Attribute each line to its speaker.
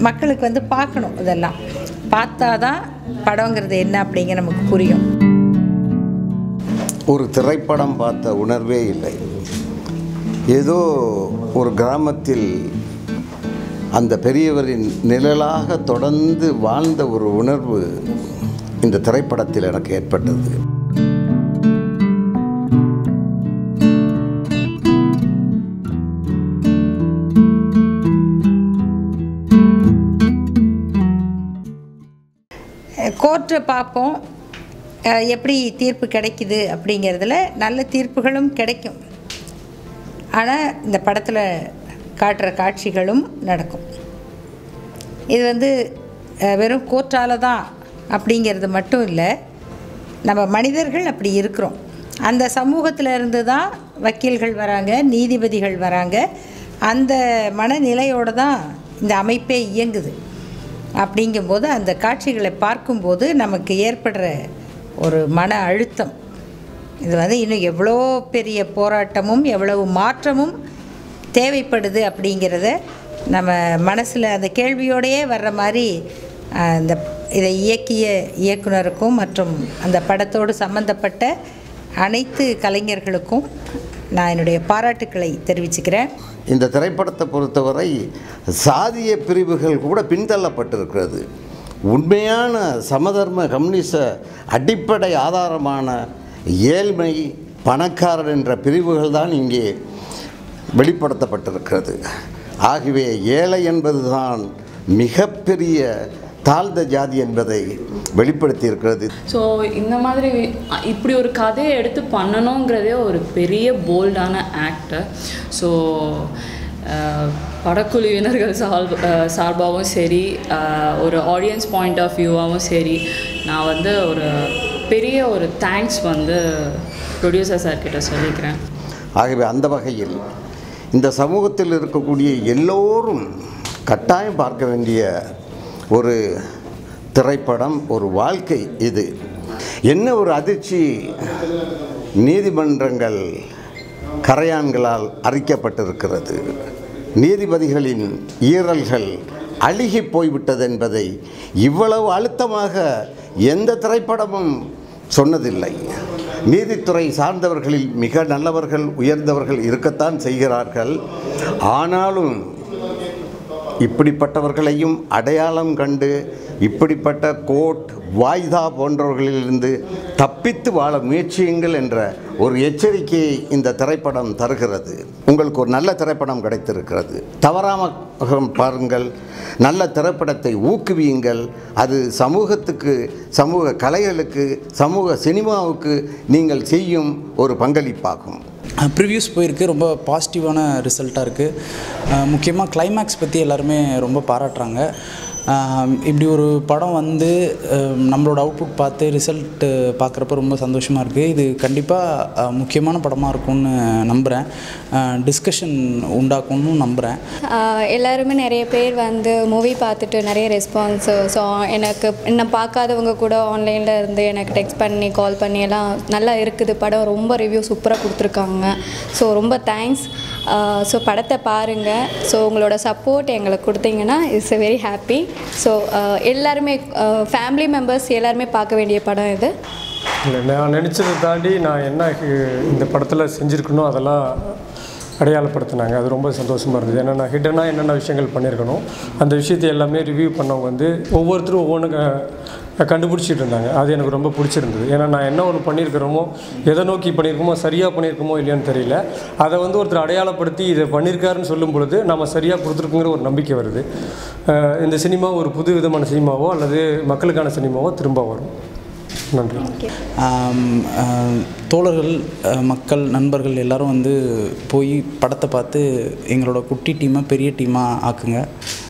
Speaker 1: மக்களுக்கு வந்து பார்க்கணும் இதெல்லாம் பார்த்தா தான் படங்கிறது என்ன அப்படிங்க நமக்கு புரியும்
Speaker 2: ஒரு திரைப்படம் பார்த்த உணர்வே இல்லை ஏதோ ஒரு கிராமத்தில் அந்த பெரியவரின் நிழலாக தொடர்ந்து வாழ்ந்த ஒரு உணர்வு இந்த திரைப்படத்தில் எனக்கு ஏற்பட்டது
Speaker 1: கோர்ட்டை பார்ப்போம் அஹ் எப்படி தீர்ப்பு கிடைக்குது அப்படிங்கிறதுல நல்ல தீர்ப்புகளும் கிடைக்கும் ஆனால் இந்த படத்தில் காட்டுற காட்சிகளும் நடக்கும் இது வந்து அஹ், வெறும் கோர்ட்டால் தான் அப்படிங்கிறது மட்டும் இல்லை நம்ம மனிதர்கள் அப்படி இருக்கிறோம் அந்த சமூகத்தில் இருந்து தான் வக்கீல்கள் வராங்க நீதிபதிகள் வராங்க அந்த மனநிலையோடு தான் இந்த அமைப்பே இயங்குது அப்படிங்கும்போது அந்த காட்சிகளை பார்க்கும்போது நமக்கு ஏற்படுற ஒரு மன அழுத்தம் இது வந்து இன்னும் எவ்வளோ பெரிய போராட்டமும் எவ்வளவு மாற்றமும் தேவைப்படுது அப்படிங்கிறத நம்ம மனசில் அந்த கேள்வியோடையே வர்ற மாதிரி அஹ், இந்த இதை இயக்கிய இயக்குனருக்கும் மற்றும் அந்த படத்தோடு சம்பந்தப்பட்ட அனைத்து கலைஞர்களுக்கும் நான் என்னுடைய பாராட்டுக்களை தெரிவிச்சுக்கிறேன்
Speaker 2: இந்த திரைப்படத்தை பொறுத்தவரை சாதிய பிரிவுகள் கூட பின்தள்ளப்பட்டிருக்கிறது உண்மையான சமதர்ம கம்யூனிச அடிப்படை ஆதாரமான ஏழ்மை பணக்காரர் என்ற பிரிவுகள் தான் இங்கே வெளிப்படுத்தப்பட்டிருக்கிறது ஆகவே ஏழை என்பதுதான் மிகப்பெரிய தாழ்ந்த ஜாதி என்பதை வெளிப்படுத்தியிருக்கிறது
Speaker 3: ஸோ இந்த மாதிரி அ, இப்படி ஒரு கதையை எடுத்து பண்ணணுங்கிறதே ஒரு பெரிய போல்டான ஆக்டர் ஸோ படக்குழுவினர்கள் சால் அஹ், சார்பாகவும் சரி அஹ், ஒரு ஆடியன்ஸ் பாயிண்ட் ஆஃப் வியூவாகவும் சரி நான் வந்து ஒரு பெரிய ஒரு தேங்க்ஸ் வந்து ப்ரொடியூசர் சார்கிட்ட சொல்லிக்கிறேன்
Speaker 2: ஆகவே அந்த வகையில் இந்த சமூகத்தில் இருக்கக்கூடிய எல்லோரும் கட்டாயம் பார்க்க வேண்டிய ஒரு திரைப்படம் ஒரு வாழ்க்கை இது என்ன ஒரு அதிர்ச்சி நீதிமன்றங்கள் கரையான்களால் அரிக்கப்பட்டிருக்கிறது நீதிபதிகளின் ஈரல்கள் அழுகி போய்விட்டது என்பதை இவ்வளவு அழுத்தமாக எந்த திரைப்படமும் சொன்னதில்லை நீதித்துறை சார்ந்தவர்களில் மிக நல்லவர்கள் உயர்ந்தவர்கள் இருக்கத்தான் செய்கிறார்கள் ஆனாலும் இப்படிப்பட்டவர்களையும் அடையாளம் கண்டு இப்படிப்பட்ட கோர்ட் வாய்தா போன்றவர்களிலிருந்து தப்பித்து வாழ முயற்சியுங்கள் என்ற ஒரு எச்சரிக்கையை இந்த திரைப்படம் தருகிறது உங்களுக்கு ஒரு நல்ல திரைப்படம் கிடைத்திருக்கிறது தவறாமல் பாருங்கள் நல்ல திரைப்படத்தை ஊக்குவியுங்கள் அது சமூகத்துக்கு சமூக கலைகளுக்கு சமூக சினிமாவுக்கு நீங்கள் செய்யும் ஒரு பங்களிப்பாகும்
Speaker 4: ப்ரிவ்யூஸ் போயிருக்கு ரொம்ப பாசிட்டிவான ரிசல்ட்டாக இருக்குது முக்கியமாக கிளைமேக்ஸ் பற்றி எல்லாருமே ரொம்ப பாராட்டுறாங்க அஹ் இப்படி ஒரு படம் வந்து அஹ் நம்மளோட அவுட்புட் பார்த்து ரிசல்ட்டு பார்க்குறப்ப ரொம்ப சந்தோஷமாக இருக்குது இது கண்டிப்பாக முக்கியமான படமாக இருக்கும்னு நம்புகிறேன் டிஸ்கஷன் உண்டாக்கும்னு நம்புகிறேன்
Speaker 5: ஆஹ் எல்லாருமே நிறைய பேர் வந்து மூவி பார்த்துட்டு நிறைய ரெஸ்பான்ஸ் ஸோ எனக்கு என்ன பார்க்காதவங்க கூட ஆன்லைனில் இருந்து எனக்கு டெக்ஸ்ட் பண்ணி கால் பண்ணி எல்லாம் நல்லா இருக்குது படம் ரொம்ப ரிவ்யூ சூப்பராக கொடுத்துருக்காங்க ஸோ ரொம்ப தேங்க்ஸ் ஸோ படத்தை பாருங்கள் ஸோ உங்களோட சப்போர்ட் எங்களுக்கு கொடுத்தீங்கன்னா இட்ஸ் வெரி ஹாப்பி ஸோ எல்லாருமே ஃபேமிலி மெம்பர்ஸ் எல்லாருமே பார்க்க வேண்டிய படம் இது
Speaker 6: இல்லை நான் நினச்சதை தாண்டி நான் என்ன ஹி- இந்த படத்தில் செஞ்சுருக்கணும் அதெல்லாம் அடையாளப்படுத்தினாங்க அது ரொம்ப சந்தோஷமாக இருந்தது ஏன்னா நான் ஹிடனாக என்னென்ன விஷயங்கள் பண்ணியிருக்கணும் அந்த விஷயத்தை எல்லாமே ரிவ்யூ பண்ணவங்க வந்து ஒவ்வொருத்தரும் ஒவ்வொன்று கண்டுபிடிச்சிட்டு இருந்தாங்க அது எனக்கு ரொம்ப பிடிச்சிருந்தது ஏன்னா நான் என்ன ஒன்று பண்ணியிருக்கிறோமோ எதை நோக்கி பண்ணியிருக்கோமோ சரியாக பண்ணியிருக்கோமோ இல்லையான்னு தெரியல அதை வந்து ஒருத்தர் அடையாளப்படுத்தி இதை பண்ணியிருக்காருன்னு சொல்லும் பொழுது நம்ம சரியாக கொடுத்துருக்குங்கிற ஒரு நம்பிக்கை வருது அஹ் இந்த சினிமா ஒரு புது விதமான சினிமாவோ அல்லது மக்களுக்கான சினிமாவோ திரும்ப வரும் நன்றி
Speaker 4: ஆம், ஆம், தோழர்கள் அஹ், மக்கள் நண்பர்கள் எல்லாரும் வந்து போய் படத்தை பார்த்து எங்களோட குட்டி டீமாக பெரிய டீமாக ஆக்குங்க